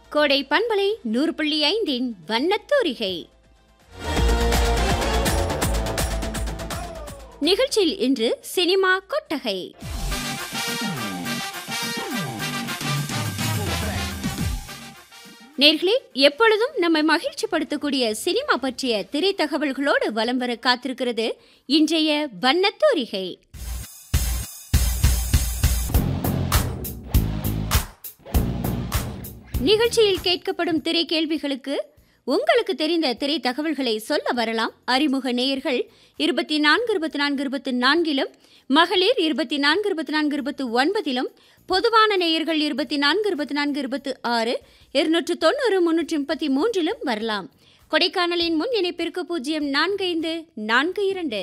கோடை பண்பலை நூறு புள்ளி ஐந்தின் வண்ணத்தூரிகை நிகழ்ச்சியில் இன்று சினிமா கொட்டகை நேர்களே எப்பொழுதும் நம்மை மகிழ்ச்சிப்படுத்தக்கூடிய சினிமா பற்றிய திரை தகவல்களோடு வலம் வர காத்திருக்கிறது இன்றைய வண்ணத்தூரிகை நிகழ்ச்சியில் கேட்கப்படும் திரை கேள்விகளுக்கு உங்களுக்கு தெரிந்த திரை தகவல்களை சொல்ல வரலாம் அறிமுக நேயர்கள் இருபத்தி நான்கு இருபத்தி நான்கு இருபத்தி நான்கிலும் மகளிர் இருபத்தி நான்கு இருபத்தி நான்கு இருபத்தி ஒன்பதிலும் பொதுவான நேயர்கள் இருபத்தி நான்கு இருபத்தி நான்கு இருபத்தி ஆறு இருநூற்று தொண்ணூறு முன்னூற்றி முப்பத்தி மூன்றிலும் வரலாம் கொடைக்கானலின் முன் இணைப்பிற்கு பூஜ்ஜியம் நான்கு ஐந்து நான்கு இரண்டு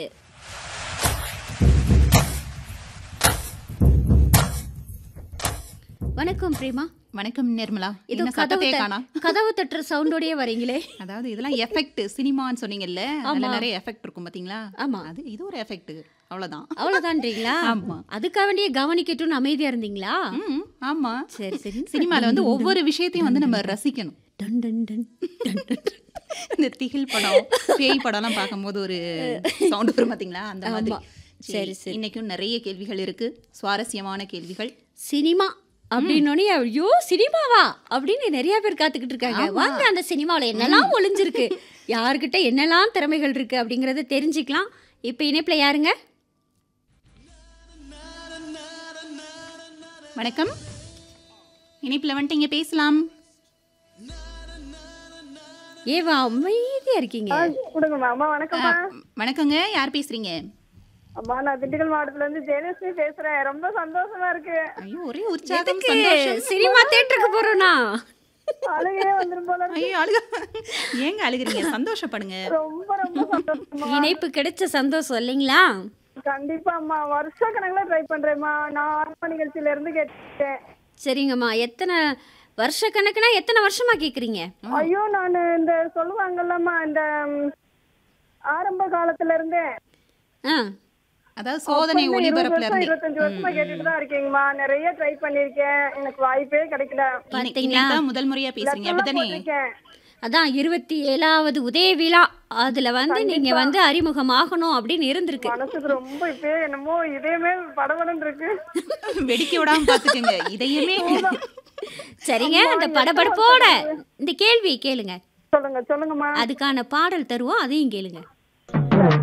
வணக்கம் பிரேமா வணக்கம் நிர்மலா இது என்ன கதவு சத்தத்தையே த- காணா கதவு தட்டுற சவுண்டோடயே வரீங்களே அதாவது இதெல்லாம் எஃபெக்ட் சினிமான்னு சொன்னீங்கல்ல அதுல நிறைய எஃபெக்ட் இருக்கும் பாத்தீங்களா ஆமா. அது இது ஒரு எஃபெக்ட் அவ்வளவுதான் அவ்வளவுதான்றீங்களா ஆமா. அதுக்காக வேண்டிய கவனிக்கட்டும்னு அமைதியா இருந்தீங்களா ம், ஆமா சரி சரி சினிமால வந்து ஒவ்வொரு விஷயத்தையும் வந்து நம்ம ரசிக்கணும் டன் டன் டன் டன் டன் டன். இந்த திகில் படம் பேய் படம்லாம் பார்க்கும்போது ஒரு சவுண்ட் வரும் பாத்தீங்களா அந்த மாதிரி ஆமா. சரி, சரி. இன்னைக்கும் நிறைய கேள்விகள் இருக்கு சுவாரஸ்யமான கேள்விகள் சினிமா அப்படின்னோடனே ஐயோ சினிமாவா அப்படின்னு நிறைய பேர் காத்துக்கிட்டு இருக்காங்க வாங்க அந்த சினிமாவில் என்னெல்லாம் ஒளிஞ்சிருக்கு யாருக்கிட்ட என்னெல்லாம் திறமைகள் இருக்கு அப்படிங்கறத தெரிஞ்சுக்கலாம் இப்போ இணைப்பில் யாருங்க வணக்கம் இனிப்புல வந்துட்டு இங்க பேசலாம் ஏவா அமைதியா இருக்கீங்க கொடுங்கம்மா அம்மா வணக்கம்மா வணக்கங்க யார் பேசுறீங்க அம்மா நான் திண்டுக்கல் மாவட்டத்துல இருந்து ஜெயலட்சுமி பேசுறேன் ரொம்ப சந்தோஷமா இருக்கு ஐயோ ஒரே உற்சாகம் எதுக்கு சந்தோஷம் சினிமா தேட்டருக்கு போறோம்னா அழுகையே வந்துரும் போல இருக்கு. ஐயோ அழுக ஏங்க அழுகுறீங்க சந்தோஷப்படுங்க ரொம்ப ரொம்ப சந்தோஷமா இணைப்பு கிடைச்ச சந்தோஷம் இல்லைங்களா கண்டிப்பா அம்மா வருஷ கணக்குல ட்ரை பண்றேன்மா நான் ஆரம்ப நிகழ்ச்சியில இருந்து கேட்டேன் சரிங்கம்மா எத்தனை வருஷ கணக்குனா எத்தனை வருஷமா கேக்குறீங்க ஐயோ நான் இந்த சொல்லுவாங்கல்லம்மா இந்த ம், ஆரம்ப காலத்துல இருந்தே ஆ அதாவது சோதனை இருபது ஒளிபரப்புல வருஷம் இருந்தே இருபத்தஞ்சு வருஷமா கேட்டுட்டு தான் இருக்கீங்கம்மா நிறைய ட்ரை பண்ணிருக்கேன் எனக்கு வாய்ப்பே கிடைக்கல இன்னைக்கு இன்னைக்கு தான் முதல் முறையா பேசுறீங்க அப்படிதானே போட்டிருக்கேன் அதான் இருபத்தி ஏழாவது உதய விழா அதுல வந்து நீங்க வந்து அறிமுகமாகணும் அப்படின்னு இருந்திருக்கு மனசுக்கு ரொம்ப இப்பயே என்னமோ இதயமே படபடன்னு இருக்கு வெடிக்க விடாம பாத்துக்கோங்க இதையுமே சரிங்க அந்த படபடப்போட இந்த கேள்வி கேளுங்க சொல்லுங்க சொல்லுங்கம்மா அதுக்கான பாடல் தருவோம் அதையும் கேளுங்க